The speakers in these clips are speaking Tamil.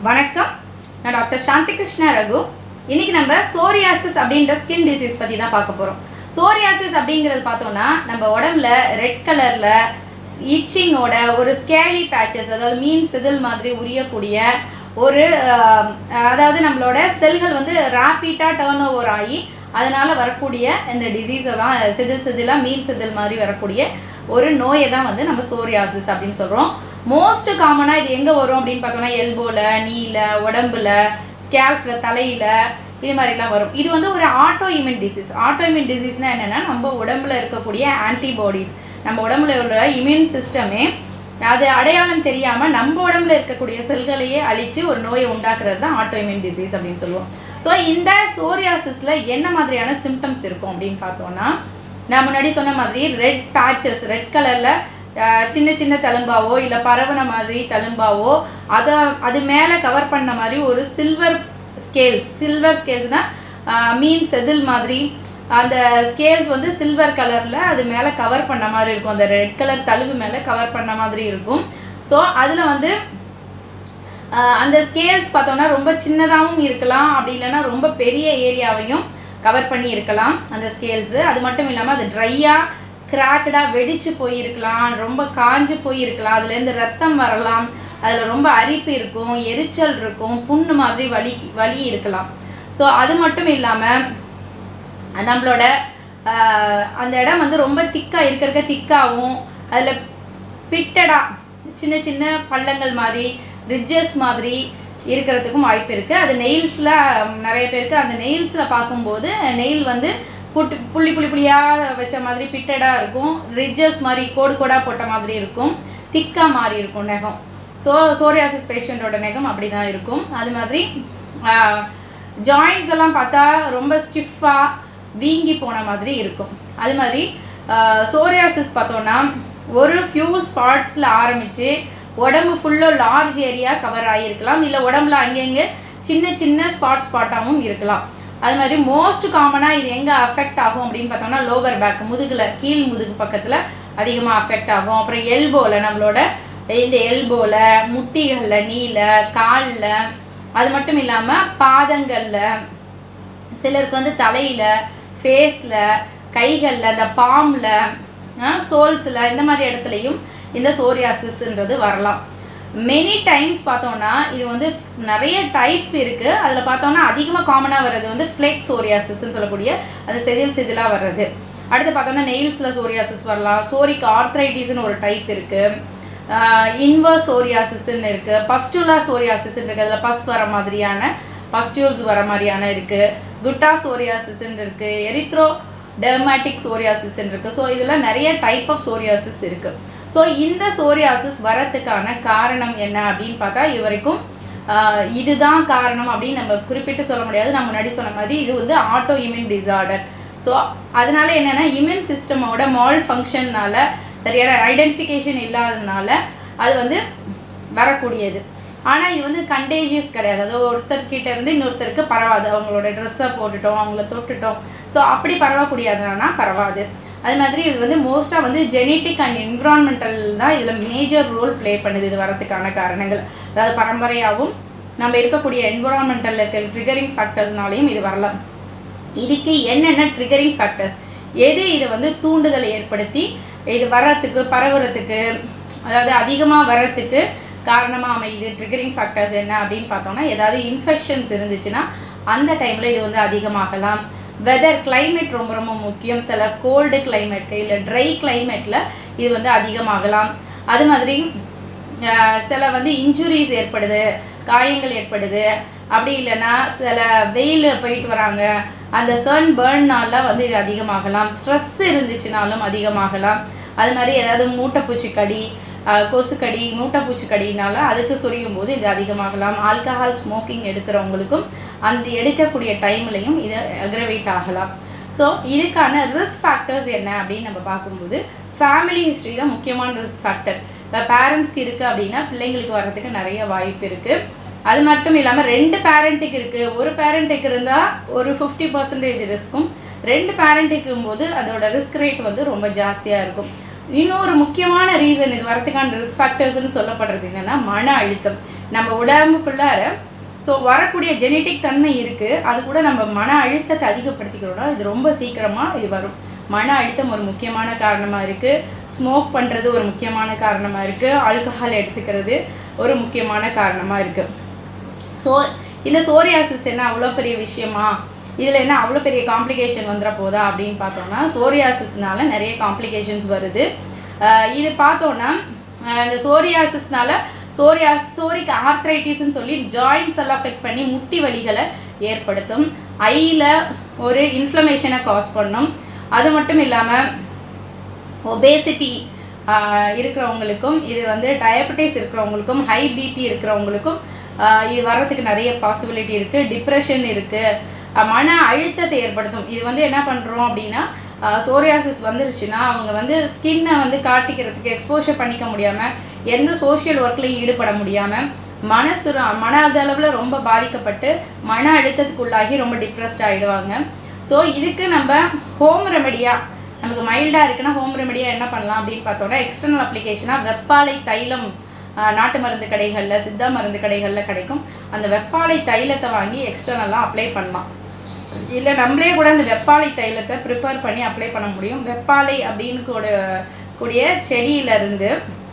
வணக்கம் நான் டாக்டர் சாந்தி கிருஷ்ணா ரகு இன்னைக்கு நம்ம சோரியாசிஸ் அப்படின்ற ஸ்கின் டிசீஸ் பற்றி தான் பார்க்க போகிறோம் சோரியாசிஸ் அப்படிங்கிறது பார்த்தோம்னா நம்ம உடம்புல ரெட் கலரில் இச்சிங்கோட ஒரு ஸ்கேலி பேச்சஸ் அதாவது மீன் செதில் மாதிரி உரியக்கூடிய ஒரு ஆஹ், அதாவது நம்மளோட செல்கள் வந்து ரேப்பிட்டாக டேர்ன் ஓவர் ஆகி அதனால வரக்கூடிய இந்த டிசீஸை தான் செதில் செதிலாக மீன் செதில் மாதிரி வரக்கூடிய ஒரு நோயை தான் வந்து நம்ம சோரியாசிஸ் அப்படின்னு சொல்கிறோம் மோஸ்ட் காமனாக இது எங்கே வரும் அப்படின்னு பார்த்தோம்னா எல்போவில் நீல உடம்புல ஸ்கேல்ஃபில் தலையில் இது மாதிரிலாம் வரும் இது வந்து ஒரு autoimmune disease autoimmune டிசீஸ்னால் என்னென்னா நம்ம உடம்புல இருக்கக்கூடிய ஆன்டிபாடிஸ் நம்ம உடம்புல உள்ள இம்யூன் சிஸ்டமே அது அடையாளம் தெரியாமல் நம்ம உடம்புல இருக்கக்கூடிய செல்களையே அழித்து ஒரு நோயை உண்டாக்குறது தான் ஆட்டோ இம்யூன் டிசீஸ் அப்படின்னு சொல்லுவோம் ஸோ இந்த சோரியாசிஸில் என்ன மாதிரியான சிம்டம்ஸ் இருக்கும் அப்படின்னு பார்த்தோம்னா நான் முன்னாடி சொன்ன மாதிரி ரெட் பேச்சஸ் ரெட் கலரில் சின்ன சின்ன தழும்பாவோ இல்லை பரவன மாதிரி தழும்பாவோ அதை அது மேலே கவர் பண்ண மாதிரி ஒரு சில்வர் ஸ்கேல்ஸ் சில்வர் ஸ்கேல்ஸ்னால் மீன் செதில் மாதிரி அந்த ஸ்கேல்ஸ் வந்து சில்வர் கலரில் அது மேலே கவர் பண்ண மாதிரி இருக்கும் அந்த ரெட் கலர் தழும்பு மேலே கவர் பண்ண மாதிரி இருக்கும் ஸோ அதில் வந்து ஆஹ் அந்த ஸ்கேல்ஸ் பார்த்தோம்னா ரொம்ப சின்னதாகவும் இருக்கலாம் அப்படி இல்லைன்னா ரொம்ப பெரிய ஏரியாவையும் கவர் பண்ணி இருக்கலாம் அந்த ஸ்கேல்ஸு அது மட்டும் இல்லாமல் அது ட்ரையாக கிராக்கடாக வெடிச்சு போயிருக்கலாம் ரொம்ப காஞ்சு போயிருக்கலாம் அதுலேருந்து ரத்தம் வரலாம் அதில் ரொம்ப அரிப்பு இருக்கும் எரிச்சல் இருக்கும் புண்ணு மாதிரி வலி வலி இருக்கலாம் ஸோ அது மட்டும் இல்லாமல் நம்மளோட ஆஹ், அந்த இடம் வந்து ரொம்ப திக்காக இருக்க இருக்க திக்காகவும் அதில் பிட்டடாக சின்ன சின்ன பள்ளங்கள் மாதிரி ரிட்ஜஸ் மாதிரி இருக்கிறதுக்கும் வாய்ப்பு இருக்குது அது நெயில்ஸில் நிறைய பேருக்கு அந்த நெயில்ஸில் பார்க்கும்போது நெயில் வந்து புட்டு புள்ளி புள்ளி புள்ளியாக வச்ச மாதிரி பிட்டடாக இருக்கும் ரிட்ஜஸ் மாதிரி கோடு கோடாக போட்ட மாதிரி இருக்கும் திக்காக மாறி இருக்கும் நகம் ஸோ சோரியாசிஸ் பேஷண்ட்டோட நகம் அப்படி தான் இருக்கும் அது மாதிரி ஜாயின்ஸ் எல்லாம் பார்த்தா ரொம்ப ஸ்டிஃபாக வீங்கி போன மாதிரி இருக்கும் அது மாதிரி சோரியாசிஸ் பார்த்தோன்னா ஒரு ஃபியூ ஸ்பாட்ஸில் ஆரம்பித்து உடம்பு ஃபுல்லாக லார்ஜ் ஏரியா கவர் ஆகியிருக்கலாம் இல்லை உடம்புல அங்கங்கே சின்ன சின்ன ஸ்பாட் ஸ்பாட்டாகவும் இருக்கலாம் அது மாதிரி மோஸ்ட் காமனாக இது எங்கே அஃபெக்ட் ஆகும் அப்படின்னு பார்த்தோம்னா லோவர் பேக் முதுகில் கீழ் முதுகு பக்கத்தில் அதிகமாக அஃபெக்ட் ஆகும் அப்புறம் எல்போவில் நம்மளோட இந்த எல்போவில் முட்டிகளில் நீல காலில் அது மட்டும் இல்லாமல் பாதங்களில் சிலருக்கு வந்து தலையில் ஃபேஸில் கைகளில் அந்த பாமில் சோல்ஸில் இந்த மாதிரி இடத்துலையும் இந்த சோரியாசிஸ்ன்றது வரலாம் மெனி டைம்ஸ் பார்த்தோம்னா இது வந்து நிறைய டைப் இருக்குது அதில் பார்த்தோம்னா அதிகமாக காமனாக வர்றது வந்து ஃப்ளெக்ஸ் சோரியாசிஸ்ன்னு சொல்லக்கூடிய அது செதில் செதிலாக வர்றது அடுத்து பார்த்தோம்னா நெயில்ஸில் சோரியாசிஸ் வரலாம் சோரிக் ஆர்த்ரைட்டிஸ்னு ஒரு டைப் இருக்குது இன்வர்ஸ் சோரியாசிஸ்ன்னு இருக்குது பஸ்டுலர் சோரியாசிஸ் இருக்குது அதில் பஸ் வர மாதிரியான பஸ்டியூல்ஸ் வர மாதிரியான இருக்குது குட்டா சோரியாசிஸ்ன்னு இருக்குது எரித்ரோ டெர்மாட்டிக் சோரியாசிஸ் இருக்குது ஸோ இதில் நிறைய டைப் ஆஃப் சோரியாசிஸ் இருக்குது ஸோ இந்த சோரியாசிஸ் வரத்துக்கான காரணம் என்ன அப்படின்னு பார்த்தா இது வரைக்கும் ஆஹ், இதுதான் காரணம் அப்படின்னு நம்ம குறிப்பிட்டு சொல்ல முடியாது நான் முன்னாடி சொன்ன மாதிரி இது வந்து ஆட்டோ இம்யூன் டிசார்டர் ஸோ அதனால என்னென்னா இம்யூன் சிஸ்டமோட மால் ஃபங்க்ஷன்னால சரியான ஐடென்டிஃபிகேஷன் இல்லாததுனால அது வந்து வரக்கூடியது ஆனால் இது வந்து கண்டேஜியஸ் கிடையாது அதாவது ஒருத்தர்கிட்ட இருந்து இன்னொருத்தருக்கு பரவாது அவங்களோட ட்ரெஸ்ஸை போட்டுட்டோம் அவங்கள தொட்டுட்டோம் ஸோ அப்படி பரவக்கூடியதுனா பரவாது அது மாதிரி இது வந்து மோஸ்ட்டாக வந்து ஜெனட்டிக் அண்ட் என்விரான்மெண்டல் தான் இதில் மேஜர் ரோல் ப்ளே பண்ணுது இது வரதுக்கான காரணங்கள் அதாவது பரம்பரையாகவும் நம்ம இருக்கக்கூடிய என்விரான்மெண்டலில் இருக்க ட்ரிகரிங் ஃபேக்டர்ஸ்னாலையும் இது வரலாம் இதுக்கு என்னென்ன ட்ரிகரிங் ஃபேக்டர்ஸ் எது இதை வந்து தூண்டுதலை ஏற்படுத்தி இது வர்றதுக்கு பரவுறதுக்கு அதாவது அதிகமாக வர்றதுக்கு காரணமாக அமையுது ட்ரிகரிங் ஃபேக்டர்ஸ் என்ன அப்படின்னு பார்த்தோம்னா ஏதாவது இன்ஃபெக்ஷன்ஸ் இருந்துச்சுன்னா அந்த டைமில் இது வந்து அதிகமாகலாம் வெதர் climate ரொம்ப ரொம்ப முக்கியம் சில கோல்டு climate இல்லை ட்ரை கிளைமேட்டில் இது வந்து அதிகமாகலாம் அது மாதிரி அஹ், சில வந்து இன்ஜுரிஸ் ஏற்படுது காயங்கள் ஏற்படுது அப்படி இல்லைன்னா சில வெயில் போயிட்டு வராங்க அந்த சன் பேர்ன்னால வந்து இது அதிகமாகலாம் ஸ்ட்ரெஸ் இருந்துச்சுனாலும் அதிகமாகலாம் அது மாதிரி ஏதாவது மூட்டைப்பூச்சி கடி அஹ், கொசுக்கடி மூட்டைப்பூச்சி கடினால அதுக்கு சொரியும் போது இது அதிகமாகலாம் ஆல்கஹால் ஸ்மோக்கிங் எடுக்கிறவங்களுக்கும் அந்த எடுக்கக்கூடிய டைம்லையும் இது அக்ரவேட் ஆகலாம் ஸோ இதுக்கான ரிஸ்க் ஃபேக்டர்ஸ் என்ன அப்படின்னு நம்ம பார்க்கும்போது ஃபேமிலி ஹிஸ்ட்ரி தான் முக்கியமான ரிஸ்க் ஃபேக்டர் இப்போ பேரண்ட்ஸ்க்கு இருக்குது அப்படின்னா பிள்ளைங்களுக்கு வர்றதுக்கு நிறைய வாய்ப்பு இருக்குது அது மட்டும் இல்லாமல் ரெண்டு பேரண்ட்டுக்கு இருக்குது ஒரு பேரண்ட்டுக்கு இருந்தால் ஒரு ஃபிஃப்டி பர்சன்டேஜ் ரிஸ்க்கும் ரெண்டு பேரண்ட்டுக்கும் போது அதோட ரிஸ்க் ரேட் வந்து ரொம்ப ஜாஸ்தியாக இருக்கும் இன்னொரு முக்கியமான ரீசன் இது வரதுக்கான ரிஸ்க் ஃபேக்டர்ஸ்னு சொல்லப்படுறது என்னன்னா மன அழுத்தம் நம்ம உடம்புக்குள்ளார ஸோ வரக்கூடிய ஜெனட்டிக் தன்மை இருக்குது அது கூட நம்ம மன அழுத்தத்தை அதிகப்படுத்திக்கிறோம்னா இது ரொம்ப சீக்கிரமாக இது வரும் மன அழுத்தம் ஒரு முக்கியமான காரணமாக இருக்குது ஸ்மோக் பண்ணுறது ஒரு முக்கியமான காரணமாக இருக்குது ஆல்கஹால் எடுத்துக்கிறது ஒரு முக்கியமான காரணமாக இருக்குது ஸோ இந்த சோரியாசிஸ் என்ன அவ்வளோ பெரிய விஷயமா இதில் என்ன அவ்வளோ பெரிய காம்ப்ளிகேஷன் வந்துட போதா அப்படின்னு பார்த்தோம்னா சோரியாசிஸ்னால நிறைய காம்ப்ளிகேஷன்ஸ் வருது ஆஹ் இது பார்த்தோன்னா ஆஹ் இந்த சோரியாசிஸ்னால சோரியா சோரிக் ஆர்த்ரைட்டிஸ்ன்னு சொல்லி ஜாயின்ஸ் எல்லாம் அஃபெக்ட் பண்ணி முட்டி வலிகளை ஏற்படுத்தும் ஐயில் ஒரு இன்ஃப்ளமேஷனை காஸ் பண்ணும் அது மட்டும் இல்லாமல் ஒபேசிட்டி இருக்கிறவங்களுக்கும் இது வந்து டயபெட்டிஸ் இருக்கிறவங்களுக்கும் ஹை பிபி இருக்கிறவங்களுக்கும் ஆஹ் இது வர்றதுக்கு நிறைய பாசிபிலிட்டி இருக்குது டிப்ரெஷன் இருக்குது மன அழுத்தத்தை ஏற்படுத்தும் இது வந்து என்ன பண்ணுறோம் அப்படின்னா சோரியாசிஸ் வந்துருச்சுன்னா அவங்க வந்து ஸ்கின்னை வந்து காட்டிக்கிறதுக்கு எக்ஸ்போஷர் பண்ணிக்க முடியாமல் எந்த சோஷியல் ஒர்க்லையும் ஈடுபட முடியாமல் மனசு ர- மன அளவில் ரொம்ப பாதிக்கப்பட்டு மன அழுத்தத்துக்குள்ளாகி ரொம்ப டிப்ரெஸ்ட் ஆகிடுவாங்க ஸோ இதுக்கு நம்ம ஹோம் ரெமெடியாக நமக்கு மைல்டாக இருக்குன்னா ஹோம் ரெமெடியாக என்ன பண்ணலாம் அப்படின்னு பார்த்தோன்னா எக்ஸ்டர்னல் அப்ளிகேஷனாக வெப்பாலை தைலம் ஆஹ், நாட்டு மருந்து கடைகளில் சித்தா மருந்து கடைகளில் கிடைக்கும் அந்த வெப்பாலை தைலத்தை வாங்கி எக்ஸ்டர்னலாக அப்ளை பண்ணலாம் இல்லை நம்மளே கூட அந்த வெப்பாலை தைலத்தை ப்ரிப்பேர் பண்ணி அப்ளை பண்ண முடியும் வெப்பாலை அப்படின்னு கூட கூடிய செடியிலேருந்து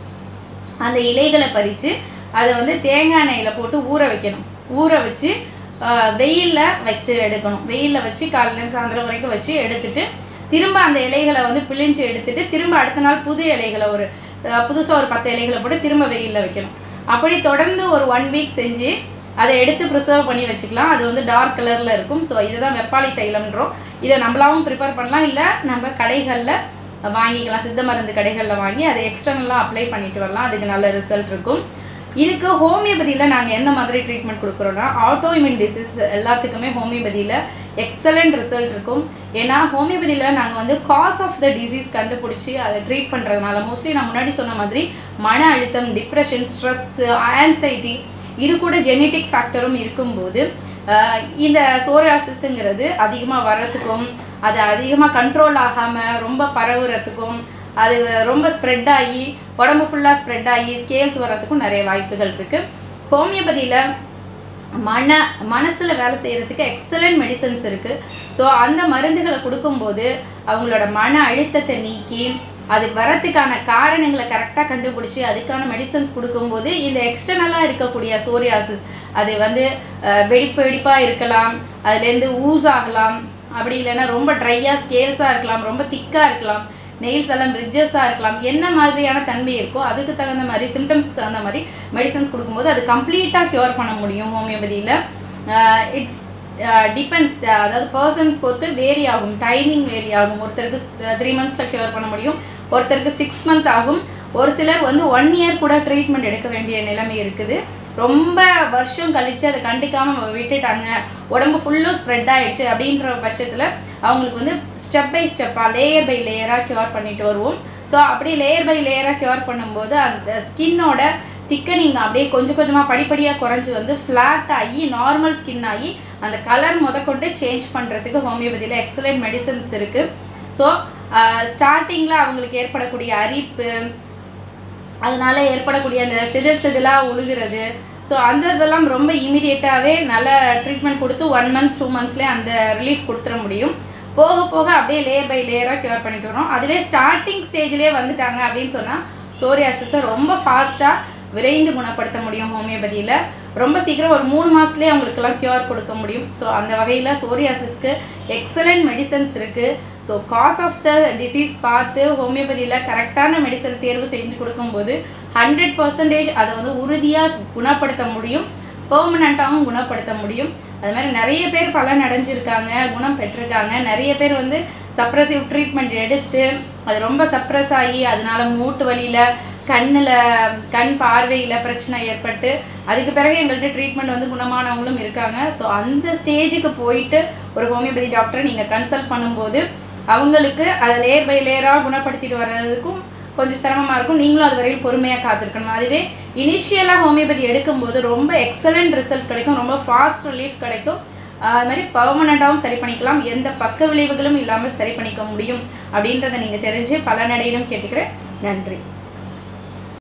அந்த இலைகளை பறித்து அதை வந்து தேங்காய் எண்ணெயில் போட்டு ஊற வைக்கணும் ஊற வச்சு வெயிலில் வச்சு எடுக்கணும் வெயிலில் வச்சு காலையில சாயந்தரம் வரைக்கும் வச்சு எடுத்துட்டு திரும்ப அந்த இலைகளை வந்து பிழிஞ்சு எடுத்துட்டு திரும்ப அடுத்த நாள் புது இலைகளை ஒரு புதுசாக ஒரு பத்து இலைகளை போட்டு திரும்ப வெயிலில் வைக்கணும் அப்படி தொடர்ந்து ஒரு ஒன் வீக் செஞ்சு அதை எடுத்து ப்ரிசர்வ் பண்ணி வச்சுக்கலாம் அது வந்து டார்க் கலரில் இருக்கும் ஸோ இதுதான் வெப்பாளி தைலம்ன்றோம் இதை நம்மளாவும் ப்ரிப்பேர் பண்ணலாம் இல்லை நம்ம கடைகளில் வாங்கிக்கலாம் சித்த மருந்து கடைகளில் வாங்கி அதை எக்ஸ்டர்னலாக அப்ளை பண்ணிட்டு வரலாம் அதுக்கு நல்ல ரிசல்ட் இருக்கும் இதுக்கு ஹோமியோபதியில் நாங்கள் எந்த மாதிரி ட்ரீட்மெண்ட் கொடுக்குறோன்னா ஆட்டோ இம்யூன் டிசீஸ் எல்லாத்துக்குமே ஹோமியோபதியில் எக்ஸலண்ட் ரிசல்ட் இருக்கும் ஏன்னா ஹோமியோபதியில் நாங்கள் வந்து காஸ் ஆஃப் த டிசீஸ் கண்டுபிடிச்சி அதை ட்ரீட் பண்ணுறதுனால மோஸ்ட்லி நான் முன்னாடி சொன்ன மாதிரி மன அழுத்தம் டிப்ரெஷன் ஸ்ட்ரெஸ் ஆன்சைட்டி இது கூட ஜெனட்டிக் ஃபேக்டரும் இருக்கும்போது ஆஹ் இந்த சோரியாசிஸுங்கிறது அதிகமாக வர்றதுக்கும் அது அதிகமாக கண்ட்ரோல் ஆகாமல் ரொம்ப பரவுறதுக்கும் அது ரொம்ப ஸ்ப்ரெட் ஆகி உடம்பு ஃபுல்லாக ஸ்ப்ரெட் ஆகி ஸ்கேல்ஸ் வர்றதுக்கும் நிறைய வாய்ப்புகள் இருக்குது ஹோமியோபதியில் மன மனசில் வேலை செய்கிறதுக்கு எக்ஸலண்ட் மெடிசன்ஸ் இருக்குது ஸோ அந்த மருந்துகளை கொடுக்கும்போது அவங்களோட மன அழுத்தத்தை நீக்கி அதுக்கு வரத்துக்கான காரணங்களை கரெக்டாக கண்டுபிடிச்சி அதுக்கான மெடிசன்ஸ் கொடுக்கும்போது இந்த எக்ஸ்டர்னலாக இருக்கக்கூடிய சோரியாசிஸ் அது வந்து அஹ், வெடிப்பு வெடிப்பாக இருக்கலாம் அதுலேருந்து ஊஸ் ஆகலாம் அப்படி இல்லைன்னா ரொம்ப ட்ரையாக ஸ்கேல்ஸாக இருக்கலாம் ரொம்ப திக்காக இருக்கலாம் நெயில்ஸ் எல்லாம் ரிட்ஜஸாக இருக்கலாம் என்ன மாதிரியான தன்மை இருக்கோ அதுக்கு தகுந்த மாதிரி சிம்டம்ஸ்க்கு தகுந்த மாதிரி மெடிசன்ஸ் கொடுக்கும்போது அது கம்ப்ளீட்டாக க்யூர் பண்ண முடியும் ஹோமியோபதியில் இட்ஸ் டிபெண்ட்ஸ் அதாவது பர்சன்ஸ் பொறுத்து வேரி ஆகும் டைமிங் வேரி ஆகும் ஒருத்தருக்கு த்ரீ மந்த்ஸில் க்யூர் பண்ண முடியும் ஒருத்தருக்கு சிக்ஸ் மந்த் ஆகும் ஒரு சிலர் வந்து ஒன் இயர் கூட ட்ரீட்மெண்ட் எடுக்க வேண்டிய நிலைமை இருக்குது ரொம்ப வருஷம் கழித்து அதை கண்டுக்காமல் விட்டுட்டாங்க உடம்பு ஃபுல்லும் ஸ்ப்ரெட் ஆயிடுச்சு அப்படின்ற பட்சத்தில் அவங்களுக்கு வந்து ஸ்டெப் பை ஸ்டெப்பாக லேயர் பை லேயராக க்யூர் பண்ணிட்டு வருவோம் ஸோ அப்படி லேயர் பை லேயராக க்யூர் பண்ணும்போது அந்த ஸ்கின்னோட திக்கனிங் அப்படியே கொஞ்சம் கொஞ்சமாக படிப்படியாக குறைஞ்சி வந்து ஃப்ளாட் ஆகி நார்மல் ஸ்கின் ஆகி அந்த கலர் முதற்கொண்டு சேஞ்ச் பண்ணுறதுக்கு ஹோமியோபதியில் எக்ஸலண்ட் மெடிசன்ஸ் இருக்குது ஸோ ஸ்டார்டிங்கில் அவங்களுக்கு ஏற்படக்கூடிய அரிப்பு அதனால ஏற்படக்கூடிய அந்த சிதில் சிதிலாக உழுகிறது ஸோ அந்த இதெல்லாம் ரொம்ப இமீடியட்டாகவே நல்ல ட்ரீட்மெண்ட் கொடுத்து ஒன் மந்த் டூ மந்த்ஸ்லேயே அந்த ரிலீஃப் கொடுத்துட முடியும் போக போக அப்படியே லேயர் பை லேயராக க்யூர் பண்ணிட்டு வரோம் அதுவே ஸ்டார்டிங் ஸ்டேஜ்லேயே வந்துட்டாங்க அப்படின்னு சொன்னால் சோரியாசிஸை ரொம்ப ஃபாஸ்ட்டாக விரைந்து குணப்படுத்த முடியும் ஹோமியோபதியில் ரொம்ப சீக்கிரம் ஒரு மூணு மாதத்துலேயே அவங்களுக்கெல்லாம் க்யூர் கொடுக்க முடியும் ஸோ அந்த வகையில் சோரியாசிஸ்க்கு எக்ஸலண்ட் மெடிசன்ஸ் இருக்குது so cause of the disease பார்த்து ஹோமியோபதியில் கரெக்டான மெடிசன் தேர்வு செஞ்சு கொடுக்கும்போது ஹண்ட்ரட் பர்சன்டேஜ் அதை வந்து உறுதியாக குணப்படுத்த முடியும் பெர்மனண்ட்டாகவும் குணப்படுத்த முடியும் அது மாதிரி நிறைய பேர் பலன் அடைஞ்சிருக்காங்க குணம் பெற்றிருக்காங்க நிறைய பேர் வந்து சப்ரஸிவ் ட்ரீட்மெண்ட் எடுத்து அது ரொம்ப சப்ரஸ் ஆகி அதனால மூட்டு வலியில் கண்ணில் கண் பார்வையில் பிரச்சனை ஏற்பட்டு அதுக்கு பிறகு எங்கள்கிட்ட ட்ரீட்மெண்ட் வந்து குணமானவங்களும் இருக்காங்க ஸோ அந்த ஸ்டேஜுக்கு போயிட்டு ஒரு ஹோமியோபதி டாக்டரை நீங்கள் கன்சல்ட் பண்ணும்போது அவங்களுக்கு அதை லேயர் பை லேயராக குணப்படுத்திட்டு வர்றதுக்கும் கொஞ்சம் சிரமமாக இருக்கும் நீங்களும் அது வரையில் பொறுமையாக காத்திருக்கணும் அதுவே இனிஷியலாக ஹோமியோபதி எடுக்கும்போது ரொம்ப எக்ஸலண்ட் ரிசல்ட் கிடைக்கும் ரொம்ப ஃபாஸ்ட் ரிலீஃப் கிடைக்கும் ஆஹ் அது மாதிரி பர்மனண்ட்டாகவும் சரி பண்ணிக்கலாம் எந்த பக்க விளைவுகளும் இல்லாமல் சரி பண்ணிக்க முடியும் அப்படின்றத நீங்கள் தெரிஞ்சு பலனடையிலும் கேட்டுக்கிறேன் நன்றி